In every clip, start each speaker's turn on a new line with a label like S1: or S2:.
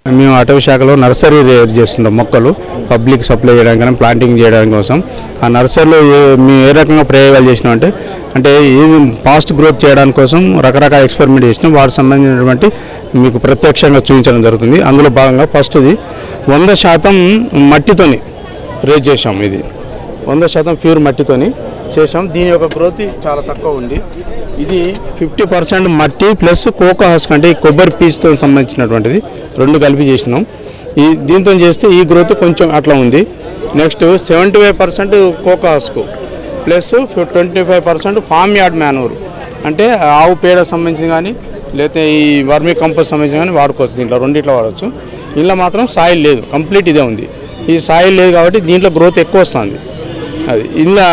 S1: మేము అటవీ శాఖలో నర్సరీ రేర్ చేస్తున్నాం మొక్కలు పబ్లిక్ సప్లై చేయడానికి కానీ ప్లాంటింగ్ చేయడానికి కోసం ఆ నర్సరీలో ఏ- మేము ఏ రకంగా ప్రయోగాలు చేసినాం అంటే అంటే ఏది ఫాస్ట్ గ్రోత్ చేయడానికి కోసం రకరకాల ఎక్స్పెరిమెంట్ చేసినాం వాటికి సంబంధించినటువంటి మీకు ప్రత్యక్షంగా చూపించడం జరుగుతుంది అందులో భాగంగా ఫస్ట్ది వంద శాతం మట్టితోని రేజ్ చేసాం ఇది వంద శాతం ప్యూర్ మట్టితోని చేసాం దీని యొక్క గ్రోత్ చాలా తక్కువ ఉంది ఇది ఫిఫ్టీ పర్సెంట్ మట్టి ప్లస్ కోకో హస్క్ అంటే ఈ కొబ్బరి పీస్తో సంబంధించినటువంటిది రెండు కలిపి చేసినాం ఈ దీంతో చేస్తే ఈ గ్రోత్ కొంచెం అట్లా ఉంది next seventy five percent coco husk plus twenty five percent farm yard manure అంటే ఆవు పేడ సంబంధించి కానీ లేకపోతే ఈ వర్మీ కంపోస్ట్ సంబంధించి కానీ వాడుకోవచ్చు దీంట్లో రెండిట్లో వాడవచ్చు ఇంట్లో మాత్రం సాయిల్ లేదు కంప్లీట్ ఇదే ఉంది ఈ సాయిల్ లేదు కాబట్టి దీంట్లో గ్రోత్ ఎక్కువ వస్తుంది అది ఇలా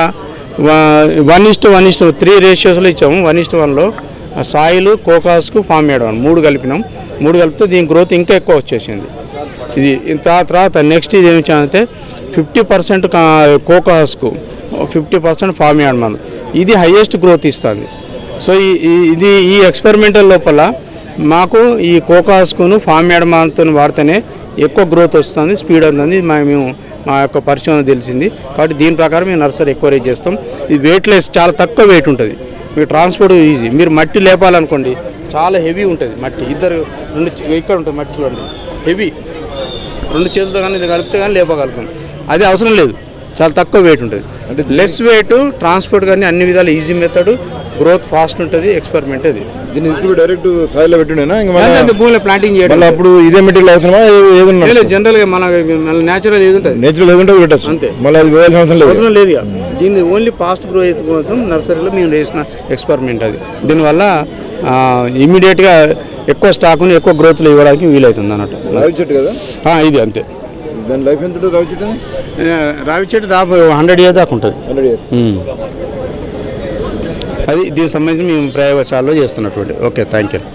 S1: one is to one is to three రేషియోస్లో ఇచ్చాము వన్ ఇస్ట్ వన్లో సాయిల్ కోకాస్కు ఫామ్ చేయడం మూడు కలిపినాం మూడు కలిపితే దీని గ్రోత్ ఇంకా ఎక్కువ వచ్చేసింది ఇది ఇంత తర్వాత నెక్స్ట్ ఇది ఏమి ఇచ్చామంటే ఫిఫ్టీ పర్సెంట్ కోకాస్కు ఫిఫ్టీ పర్సెంట్ ఫామ్ చేయడం ఇది హయ్యెస్ట్ గ్రోత్ ఇస్తుంది సో ఈ ఈ- ఇది ఈ ఎక్స్పెరిమెంటల్ లోపల మాకు ఈ కోకాస్కును ఫామ్ యాడమాన్తో వాడితేనే ఎక్కువ గ్రోత్ వస్తుంది స్పీడ్ అవుతుంది మా మేము మా యొక్క పరిశోధన తెలిసింది కాబట్టి దీని ప్రకారం మేము నర్సరీ ఎంకరేజ్ చేస్తాం ఇది వెయిట్లెస్ చాలా తక్కువ వెయిట్ ఉంటుంది మీకు ట్రాన్స్పోర్ట్ ఈజీ మీరు మట్టి లేపాలనుకోండి చాలా హెవీ ఉంటుంది మట్టి ఇద్దరు రెండు చే- ఇక్కడ ఉంటుంది మట్టి చూడండి హెవీ రెండు చేతులతో కానీ ఇది కలిపితే కానీ లేపగలుగుతాం అది అవసరం లేదు చాలా తక్కువ వెయిట్ ఉంటుంది
S2: అంటే
S1: లెస్ వెయిట్ ట్రాన్స్పోర్ట్ కానీ అన్ని విధాలు ఈజీ మెథడ్ గ్రోత్ ఫాస్ట్ ఉంటుంది ఎక్స్పెరిమెంట్ అది
S2: దీన్ని తీసుకుపోయి డైరెక్ట్ సాయిల్లో పెట్టిండేనా ఇంకా మళ్ళీ
S1: అంతే భూమిలో ప్లాంటింగ్ చేయడం
S2: మళ్ళీ అప్పుడు ఇదే మెటీరియల్ అవసరమా ఏ- ఏదన్నా
S1: లేదు జనరల్గా మన మన న్యాచురల్ ఏది ఉంటుంది
S2: నేచురల్ ఏదంటే పెట్టచ్చు
S1: అంతే.
S2: మళ్ళీ అది వేయాల్సిన అవసరం లేదు
S1: అవసరం లేదు ఇక. దీన్ని ఓన్లీ ఫాస్ట్ గ్రోత్ కోసం నర్సరీలో మేము చేసిన ఎక్స్పెరిమెంట్ అది దీనివల్ల ఇమీడియట్గా ఎక్కువ స్టాకుని ఎక్కువ గ్రోత్లో ఇవ్వడానికి వీలవుతుంది అన్నట్టు
S2: రావి చెట్టు కదా
S1: ఆ, ఇది అంతే
S2: దాని లైఫ్ ఎంత ఉంటుంది రావి చెట్టు
S1: ఆ, రావి చెట్టు దాదాపు హండ్రెడ్ ఇయర్ దాకా ఉంటుంది
S2: హండ్రెడ్ ఇయర్స్
S1: ఉమ్. అది దీనికి సంబంధించి మేము ప్రయోగశాలలో చేస్తున్నటువంటి ఓకే థ్యాంక్ యూ